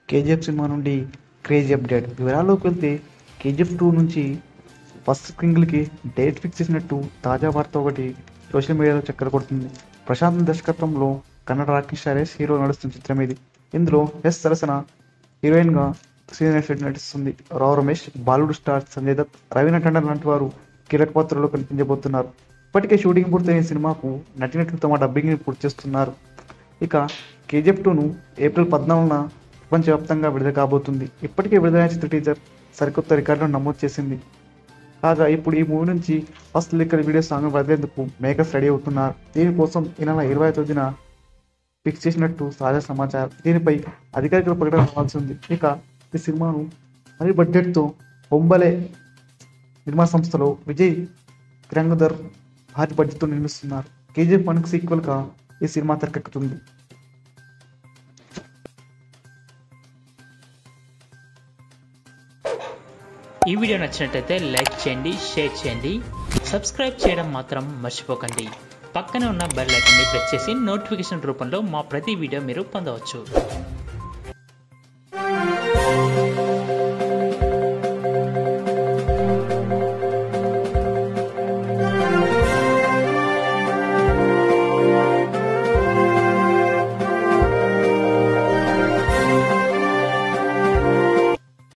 KGF సినిమా నుండి crazy update వివరాల్లోకి వెళ్తే కేజీఎఫ్ టూ నుంచి ఫస్ట్ సింగిల్కి డేట్ ఫిక్స్ చేసినట్టు తాజా వార్త ఒకటి సోషల్ మీడియాలో చక్కర కొడుతుంది ప్రశాంత్ దర్శకత్వంలో కన్నడ రాకేష్ షారేస్ హీరో నడుస్తున్న చిత్రం ఇది ఇందులో ఎస్ సరసన హీరోయిన్గా శ్రీనగర్ రెడ్డి నటిస్తుంది రావు రమేష్ బాలీవుడ్ స్టార్ సంజయ్ దత్ రవీనా టండన్ లాంటి వారు కీలక పాత్రలో కనిపించబోతున్నారు ఇప్పటికే షూటింగ్ పూర్తయిన సినిమాకు నటినట్లు తమ డబ్బింగ్ని పూర్తి చేస్తున్నారు ఇక కేజీఎఫ్ టూను ఏప్రిల్ పద్నాలుగున ప్రపంచవ్యాప్తంగా విడుదల కాబోతుంది ఇప్పటికే విడుదలైన చిత్ర టీజర్ సరికొత్త రికార్డులను నమోదు చేసింది కాగా ఇప్పుడు ఈ మూవీ నుంచి ఫస్ట్ లిక్కర్ వీడియో సాంగ్ వదిలేందుకు మేకర్స్ రెడీ అవుతున్నారు దీనికోసం ఈ నెల ఇరవై తొమ్మిదిన ఫిక్స్ చేసినట్టు తాజా సమాచారం దీనిపై అధికారిక ప్రకటన రావాల్సి ఉంది ఇక ఈ సినిమాను భారీ బడ్జెట్తో బొంబలే నిర్మాణ సంస్థలో విజయ్ కిరంగదర్ భారీ బడ్జెట్తో నిర్మిస్తున్నారు కేజీఎఫ్ వన్కి సీక్వెల్గా ఈ సినిమా తెరకెక్కుతుంది ఈ వీడియో నచ్చినట్టయితే లైక్ చేయండి షేర్ చేయండి సబ్స్క్రైబ్ చేయడం మాత్రం మర్చిపోకండి పక్కనే ఉన్న బెల్ ఐకాన్ని ప్రెస్ చేసి నోటిఫికేషన్ రూపంలో మా ప్రతి వీడియో మీరు పొందవచ్చు